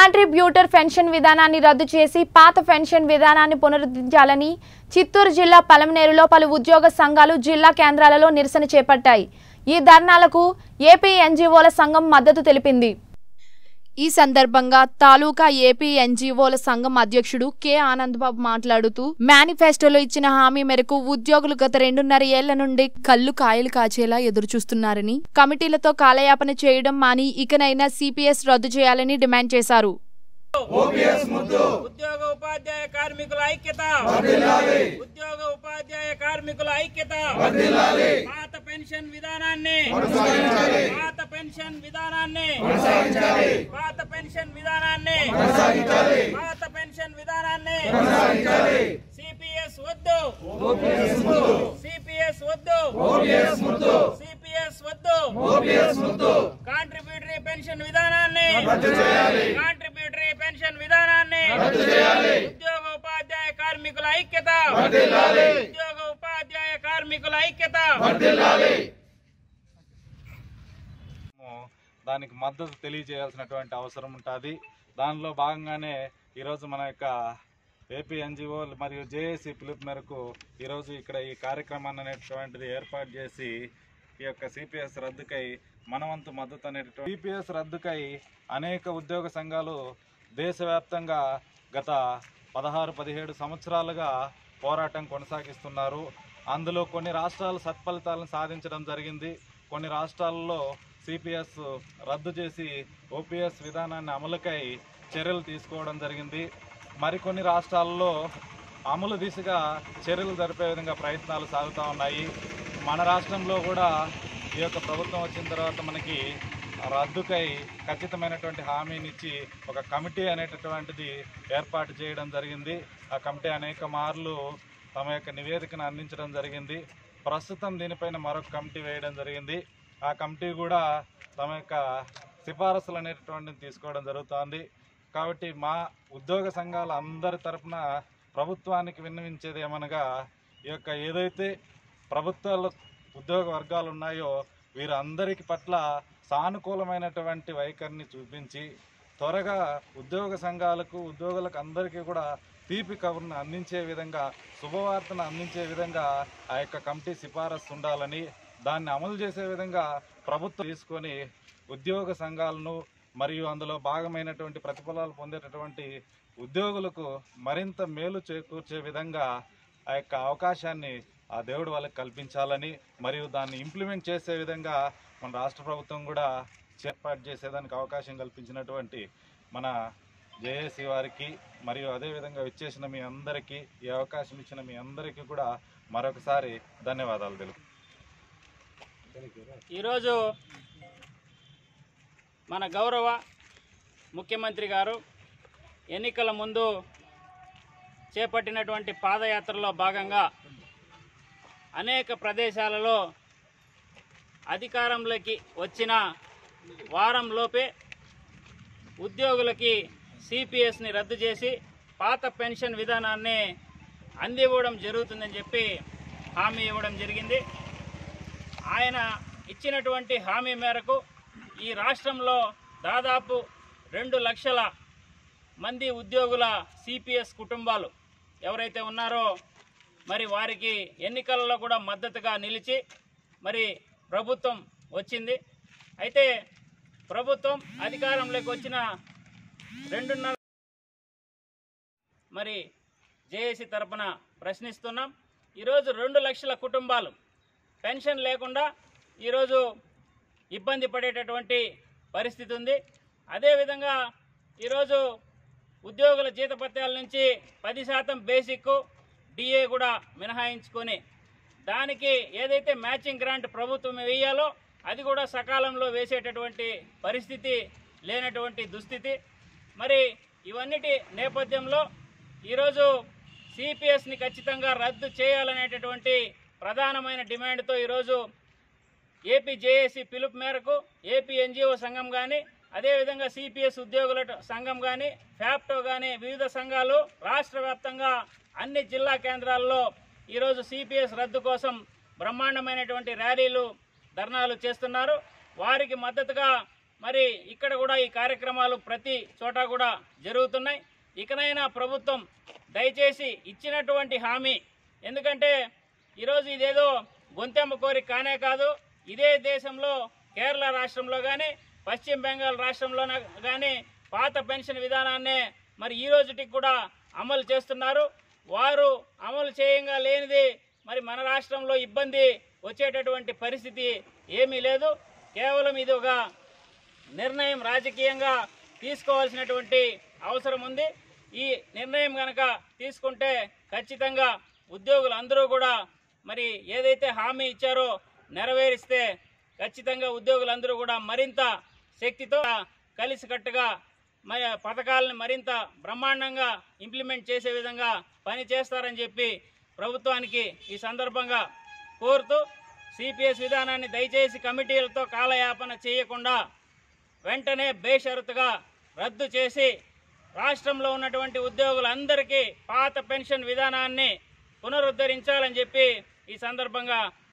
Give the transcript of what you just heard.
contributor pension విధానాన్ని రద్దు చేసి పాత పెన్షన్ విధానాన్ని పునరుద్ధరించాలని చిత్తూరు జిల్లా పలమనేరులో పలు ఉద్యోగ సంఘాలు జిల్లా కేంద్రాలలో నిరసన చేపట్టాయి ఈ ధర్నాలకు ఏపీ ఎన్జీఓల సంఘం మద్దతు తెలిపింది ఈ సందర్భంగా తాలూకా ఏపీ ఎన్జీఓల సంఘం అధ్యక్షుడు కె ఆనందబాబు మాట్లాడుతూ మేనిఫెస్టోలో ఇచ్చిన హామీ మేరకు ఉద్యోగులు గత రెండున్నర ఏళ్ల నుండి కళ్ళు కాయలు కాచేలా ఎదురుచూస్తున్నారని కమిటీలతో కాలయాపన చేయడం మాని ఇకనైనా సిపిఎస్ రద్దు చేయాలని డిమాండ్ చేశారు ఉద్యోగ ఉపాధ్యాయ కార్మికుల ఐక్యత ఉద్యోగ ఉపాధ్యాయ కార్మికుల ఐక్యత పాత పెన్షన్ విధానాన్ని పాత పెన్షన్ విధానాన్ని పాత పెన్షన్ విధానాన్ని పాత పెన్షన్ విధానాన్ని సిపిఎస్ వద్దు సిపిఎస్ వద్దు సిపిఎస్ వద్దు కాంట్రిబ్యూటరీ పెన్షన్ విధానాన్ని కాంట్రిబ్యూటరీ పెన్షన్ విధానాన్ని ఉద్యోగ ఉపాధ్యాయ కార్మికుల ఐక్యత ఉద్యోగ ఉపాధ్యాయ కార్మికుల ఐక్యత మనము దానికి మద్దతు తెలియజేయాల్సినటువంటి అవసరం ఉంటుంది దానిలో భాగంగానే ఈరోజు మన యొక్క ఏపీ ఎన్జిఓ మరియు జేఏసీ పిలుపు మేరకు ఈరోజు ఇక్కడ ఈ కార్యక్రమాన్ని అనేటువంటిది ఏర్పాటు చేసి ఈ యొక్క సిపిఎస్ రద్దుకై మనవంతు మద్దతు అనేటువంటి సిపిఎస్ రద్దుకై అనేక ఉద్యోగ సంఘాలు దేశవ్యాప్తంగా గత పదహారు పదిహేడు సంవత్సరాలుగా పోరాటం కొనసాగిస్తున్నారు అందులో కొన్ని రాష్ట్రాలు సత్ఫలితాలను సాధించడం జరిగింది కొన్ని రాష్ట్రాల్లో సిపిఎస్ రద్దు చేసి ఓపీఎస్ విధానాన్ని అమలుకై చర్యలు తీసుకోవడం జరిగింది మరికొన్ని రాష్ట్రాల్లో అమలు దిశగా చర్యలు జరిపే విధంగా ప్రయత్నాలు సాగుతూ ఉన్నాయి మన రాష్ట్రంలో కూడా ఈ యొక్క ప్రభుత్వం వచ్చిన తర్వాత మనకి రద్దుకై ఖచ్చితమైనటువంటి హామీనిచ్చి ఒక కమిటీ అనేటటువంటిది ఏర్పాటు చేయడం జరిగింది ఆ కమిటీ అనేక మార్లు తమ యొక్క నివేదికను అందించడం జరిగింది ప్రస్తుతం దీనిపైన మరొక కమిటీ వేయడం జరిగింది ఆ కమిటీ కూడా తమ యొక్క సిఫారసులు అనేటటువంటిది తీసుకోవడం జరుగుతోంది కాబట్టి మా ఉద్యోగ సంఘాల అందరి తరపున ప్రభుత్వానికి విన్నవించేది ఏమనగా ఈ యొక్క ఏదైతే ప్రభుత్వాలు ఉద్యోగ వర్గాలు ఉన్నాయో వీరందరికి పట్ల సానుకూలమైనటువంటి వైఖరిని చూపించి త్వరగా ఉద్యోగ సంఘాలకు ఉద్యోగులకు అందరికీ కూడా తీపి కబుర్ను అందించే విధంగా శుభవార్తను అందించే విధంగా ఆ యొక్క కమిటీ సిఫారసు ఉండాలని దాన్ని అమలు చేసే విధంగా ప్రభుత్వం తీసుకొని ఉద్యోగ సంఘాలను మరియు అందులో భాగమైనటువంటి ప్రతిఫలాలు పొందేటటువంటి ఉద్యోగులకు మరింత మేలు చేకూర్చే విధంగా ఆ యొక్క అవకాశాన్ని ఆ దేవుడు వాళ్ళకి కల్పించాలని మరియు దాన్ని ఇంప్లిమెంట్ చేసే విధంగా మన రాష్ట్ర ప్రభుత్వం కూడా ఏర్పాటు చేసేదానికి అవకాశం కల్పించినటువంటి మన జేఏసీ వారికి మరియు అదేవిధంగా విచ్చేసిన మీ అందరికీ ఈ అవకాశం ఇచ్చిన మీ అందరికీ కూడా మరొకసారి ధన్యవాదాలు తెలుపు ఈరోజు మన గౌరవ ముఖ్యమంత్రి గారు ఎన్నికల ముందు చేపట్టినటువంటి పాదయాత్రలో భాగంగా అనేక ప్రదేశాలలో అధికారంలోకి వచ్చిన వారంలోపే ఉద్యోగులకి సిపిఎస్ని రద్దు చేసి పాత పెన్షన్ విధానాన్ని అందివ్వడం జరుగుతుందని చెప్పి హామీ ఇవ్వడం జరిగింది ఆయన ఇచ్చినటువంటి హామీ మేరకు ఈ రాష్ట్రంలో దాదాపు రెండు లక్షల మంది ఉద్యోగుల సిపిఎస్ కుటుంబాలు ఎవరైతే ఉన్నారో మరి వారికి ఎన్నికలలో కూడా మద్దతుగా నిలిచి మరి ప్రభుత్వం వచ్చింది అయితే ప్రభుత్వం అధికారంలోకి వచ్చిన రెండున్నర మరి జేఏసీ తరపున ప్రశ్నిస్తున్నాం ఈరోజు రెండు లక్షల కుటుంబాలు పెన్షన్ లేకుండా ఈరోజు ఇబ్బంది పడేటటువంటి పరిస్థితి ఉంది అదేవిధంగా ఈరోజు ఉద్యోగుల జీతపత్యాల నుంచి పది శాతం బేసిక్ డిఏ కూడా మినహాయించుకొని దానికి ఏదైతే మ్యాచింగ్ గ్రాంట్ ప్రభుత్వం వేయాలో అది కూడా సకాలంలో వేసేటటువంటి పరిస్థితి లేనటువంటి దుస్థితి మరి ఇవన్నిటి నేపథ్యంలో ఈరోజు సిపిఎస్ని ఖచ్చితంగా రద్దు చేయాలనేటటువంటి ప్రధానమైన డిమాండ్తో ఈరోజు ఏపీ జేఏసీ పిలుపు మేరకు ఏపీ ఎన్జిఓ సంఘం కానీ అదేవిధంగా సిపిఎస్ ఉద్యోగుల సంఘం కానీ ఫ్యాప్టో కానీ వివిధ సంఘాలు రాష్ట్ర వ్యాప్తంగా అన్ని జిల్లా కేంద్రాల్లో ఈరోజు సిపిఎస్ రద్దు కోసం బ్రహ్మాండమైనటువంటి ర్యాలీలు ధర్నాలు చేస్తున్నారు వారికి మద్దతుగా మరి ఇక్కడ కూడా ఈ కార్యక్రమాలు ప్రతి చోట కూడా జరుగుతున్నాయి ఇకనైనా ప్రభుత్వం దయచేసి ఇచ్చినటువంటి హామీ ఎందుకంటే ఈరోజు ఇదేదో గొంతెమ్మ కోరిక కానే కాదు ఇదే దేశంలో కేరళ రాష్ట్రంలో కానీ పశ్చిమ బెంగాల్ రాష్ట్రంలో కానీ పాత పెన్షన్ విధానాన్నే మరి ఈ రోజుటికి కూడా అమలు చేస్తున్నారు వారు అమలు చేయంగా లేనిది మరి మన రాష్ట్రంలో ఇబ్బంది వచ్చేటటువంటి పరిస్థితి ఏమీ లేదు కేవలం ఇది ఒక నిర్ణయం రాజకీయంగా తీసుకోవాల్సినటువంటి అవసరం ఉంది ఈ నిర్ణయం కనుక తీసుకుంటే ఖచ్చితంగా ఉద్యోగులు అందరూ కూడా మరి ఏదైతే హామీ ఇచ్చారో నెరవేరిస్తే ఖచ్చితంగా ఉద్యోగులందరూ కూడా మరింత శక్తితో కలిసికట్టుగా మరి పథకాలను మరింత బ్రహ్మాండంగా ఇంప్లిమెంట్ చేసే విధంగా పని చేస్తారని చెప్పి ప్రభుత్వానికి ఈ సందర్భంగా కోరుతూ సిపిఎస్ విధానాన్ని దయచేసి కమిటీలతో కాలయాపన చేయకుండా వెంటనే బేషరతుగా రద్దు చేసి రాష్ట్రంలో ఉన్నటువంటి ఉద్యోగులందరికీ పాత పెన్షన్ విధానాన్ని పునరుద్ధరించాలని చెప్పి ఈ సందర్భంగా